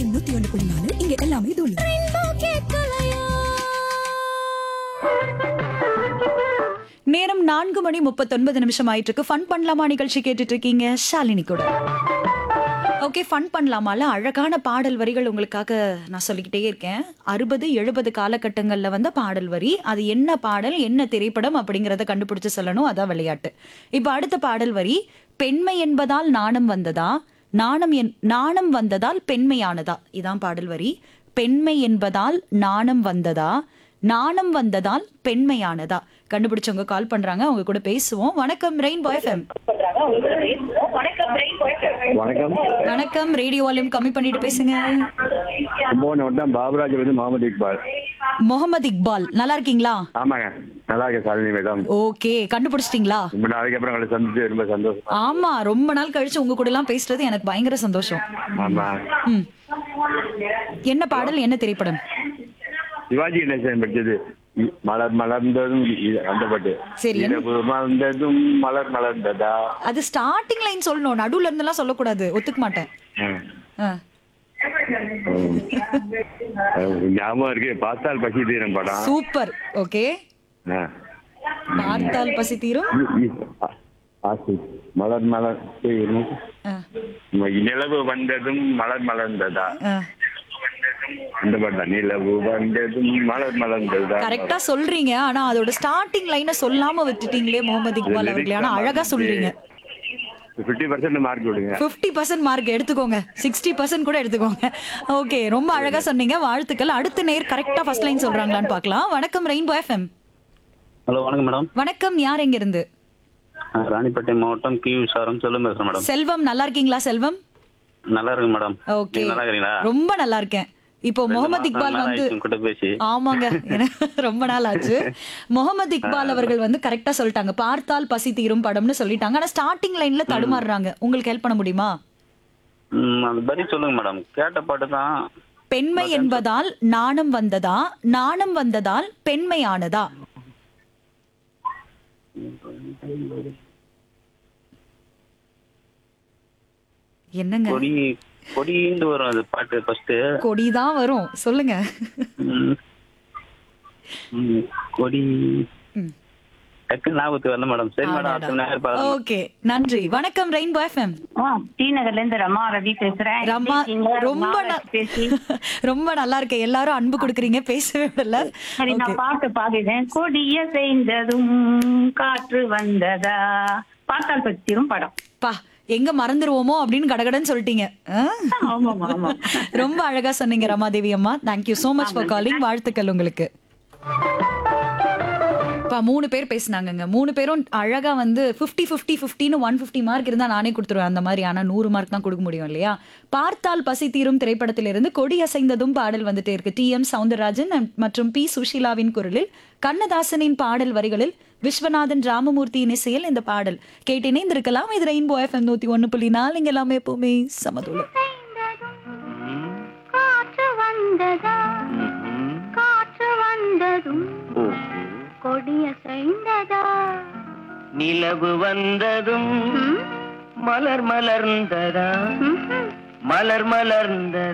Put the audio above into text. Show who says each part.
Speaker 1: FM நூத்தி ஒன்று புள்ளி நாலு இங்க எல்லாமே தூளு
Speaker 2: நேரம் நான்கு மணி முப்பத்தொன்பது நிமிஷம் ஆயிட்டு இருக்கு ஃபன் பண்ணலாமா நிகழ்ச்சி கேட்டுட்டு இருக்கீங்க ஷாலினி கூட ஓகே ஃபன் பண்ணலாமால அழகான பாடல் வரிகள் உங்களுக்காக நான் சொல்லிக்கிட்டே இருக்கேன் அறுபது எழுபது காலகட்டங்களில் வந்த பாடல் வரி அது என்ன பாடல் என்ன திரைப்படம் அப்படிங்கிறத கண்டுபிடிச்சு சொல்லணும் அதான் விளையாட்டு இப்போ அடுத்த பாடல் வரி பெண்மை என்பதால் நாணம் வந்ததா நாணம் என் நாணம் வந்ததால் பெண்மையானதா இதான் பாடல் வரி பெண்மை என்பதால் நாணம் வந்ததா நாணம் வந்ததால் பெண்மையானதா கண்டுபிடிச்சவங்க கால் பண்றாங்க அவங்க கூட பேசுவோம் வணக்கம் ரெயின் பாய் எஃப்எம்
Speaker 3: வணக்கம்
Speaker 2: வணக்கம் ரேடியோ வால்யூம் கம்மி பண்ணிட்டு பேசுங்க
Speaker 3: கும்பகோணம் வட்டம் பாபுராஜ் வந்து முகமது இக்பால்
Speaker 2: முகமது இக்பால் நல்லா இருக்கீங்களா
Speaker 3: ஆமாங்க நல்லா இருக்கேன் சாலினி மேடம்
Speaker 2: ஓகே கண்டுபிடிச்சிட்டீங்களா
Speaker 3: ரொம்ப நாளைக்கு அப்புறம் உங்களை சந்திச்சு ரொம்ப சந்தோஷம்
Speaker 2: ஆமா ரொம்ப நாள் கழிச்சு உங்க கூட எல்லாம் பேசுறது எனக்கு பயங்கர சந்தோஷம்
Speaker 3: ஆமா
Speaker 2: ம் என்ன பாடல் என்ன திரைப்படம்
Speaker 3: சிவாஜி கணேசன் படிச்சது இ- மலர் மலர்ந்ததும் இ- அந்த பாட்டு
Speaker 2: சரி, என்ன-
Speaker 3: இரவு மலர்ந்ததும் மலர் மலர்ந்ததா
Speaker 2: அது ஸ்டார்டிங் லைன் சொல்லணும் நடுவுல இருந்தெல்லாம் சொல்லக்கூடாது ஒத்துக்க மாட்டேன்
Speaker 3: ம்.
Speaker 2: ஆ.
Speaker 3: ம். அஹ் ஞாபகம் இருக்கு பார்த்தால் பசி தீரம் படம்
Speaker 2: சூப்பர் ஓகே
Speaker 3: ஆ.
Speaker 2: பார்த்தால் பசி தீரும்
Speaker 3: இ- இ- ஆ- ஆசை மலர் மலர் ஏய், என்னது?
Speaker 2: ஆ,
Speaker 3: நிலவு வந்ததும் மலர் மலர்ந்ததா
Speaker 2: ஆ.
Speaker 3: அந்த பாட்டு தான் நிலவு வந்ததும் மலர் மலர்ந்ததா
Speaker 2: கரெக்டா சொல்றீங்க ஆனா அதோட ஸ்டார்டிங் லைனை சொல்லாம விட்டுட்டீங்களே முகமது இக்பால் அவர்களே ஆனா அழகா சொல்றீங்க
Speaker 3: ஃபிஃப்டி பர்சன்ட் மார்க் விடுங்க
Speaker 2: ஃபிஃப்டி பர்சன்ட் மார்க் எடுத்துக்கோங்க சிக்ஸ்டி பர்சன்ட் கூட எடுத்துக்கோங்க ஓகே ரொம்ப அழகா சொன்னீங்க வாழ்த்துக்கள் அடுத்த நேர் கரெக்டா ஃபர்ஸ்ட் லைன் சொல்றாங்களான்னு பார்க்கலாம் வணக்கம் ரெயின்போ எஃப்எம்
Speaker 4: ஹலோ வணக்கம் மேடம்
Speaker 2: வணக்கம் யார் எங்க இருந்து
Speaker 4: நான் ராணிப்பேட்டை மாவட்டம் கி விசாரம் சொல்லும் பேசுறேன் மேடம்
Speaker 2: செல்வம் நல்லா இருக்கீங்களா செல்வம்
Speaker 4: நல்லா இருக்கு மேடம்
Speaker 2: ஓகே
Speaker 4: நீங்க நல்லா இருக்கிறீங்களா
Speaker 2: ரொம்ப நல்லா இருக்கேன் இப்போ முகமது இக்பால் வந்து
Speaker 4: கிட்ட பேசி
Speaker 2: ஆமாங்க எனக்கு ரொம்ப நாள் ஆச்சு முகமது இக்பால் அவர்கள் வந்து கரெக்டா சொல்லிட்டாங்க பார்த்தால் பசி தீரும் படம்னு சொல்லிட்டாங்க ஆனா ஸ்டார்டிங் லைன்ல தடுமாறுறாங்க உங்களுக்கு ஹெல்ப் பண்ண முடியுமா
Speaker 4: ம், அந்த பரி சொல்லுங்க மேடம் கேட்ட பாட்டு தான்
Speaker 2: பெண்மை என்பதால் நாணம் வந்ததா நாணம் வந்ததால் பெண்மையானதா என்னங்க
Speaker 4: கொடி கொடின்னு வரும் அது பாட்டு ஃபர்ஸ்ட்
Speaker 2: கொடிதான் வரும் சொல்லுங்க
Speaker 4: கொடி
Speaker 2: ம்.
Speaker 4: டக்குன்னு ஞாபகத்துக்கு வரல மேடம் சரி மேடம் அடுத்த நேரம் பாருங்க
Speaker 2: ஓகே நன்றி வணக்கம் ரெயின்போ எஃப்எம்
Speaker 5: ஆ, டி நகர்ல இருந்து ரமா ரவி பேசுறேன்
Speaker 2: ரம்மா
Speaker 5: எப்படி இருக்கீங்க?
Speaker 2: ரொம்ப
Speaker 5: ரமா
Speaker 2: ந-
Speaker 5: பேசி
Speaker 2: ரொம்ப நல்லா இருக்கேன் எல்லாரும் அன்பு கொடுக்குறீங்க பேசவே விடல
Speaker 5: சரி
Speaker 2: Okay.
Speaker 5: நான் பாட்டு பாடுறேன் கொடிய செய்ததும் காற்று வந்ததா பார்த்தால் பத்திரும் படம்
Speaker 2: பா எங்க மறந்துருவோமோ அப்படின்னு கடகடன்னு சொல்லிட்டீங்க ஆ?
Speaker 5: ஆமாமா ஆமா
Speaker 2: ரொம்ப அழகா சொன்னீங்க ரமாதேவி அம்மா thank you so much for calling வாழ்த்துக்கள் உங்களுக்கு பா மூணு பேர் பேசுனாங்கங்க மூணு பேரும் அழகா வந்து ஃபிஃப்டி ஃபிஃப்டி ஃபிஃப்டின்னு ஒன் ஃபிஃப்டி மார்க் இருந்தா நானே கொடுத்துருவேன் அந்த மாதிரி ஆனா நூறு மார்க் தான் கொடுக்க முடியும் இல்லையா பார்த்தால் பசி தீரும் திரைப்படத்திலிருந்து கொடி அசைந்ததும் பாடல் வந்துட்டே இருக்கு டி எம் சவுந்தரராஜன் and- மற்றும் பி சுஷீலாவின் குரலில் கண்ணதாசனின் பாடல் வரிகளில் விஸ்வநாதன் ராமமூர்த்தியின் இசையில் இந்த பாடல் கேட்டு இணைந்திருக்கலாம் இது ரெயின்போ எஃப்எம் நூத்தி ஒன்னு புள்ளி நாலு இங்க எல்லாமே எப்பவுமே சமதுள்ள
Speaker 6: காற்று வந்ததா காற்று வந்ததும் கொடிய செய்ததா
Speaker 7: நிலவு வந்ததும் மலர் மலர்ந்ததா மலர் மலர்ந்த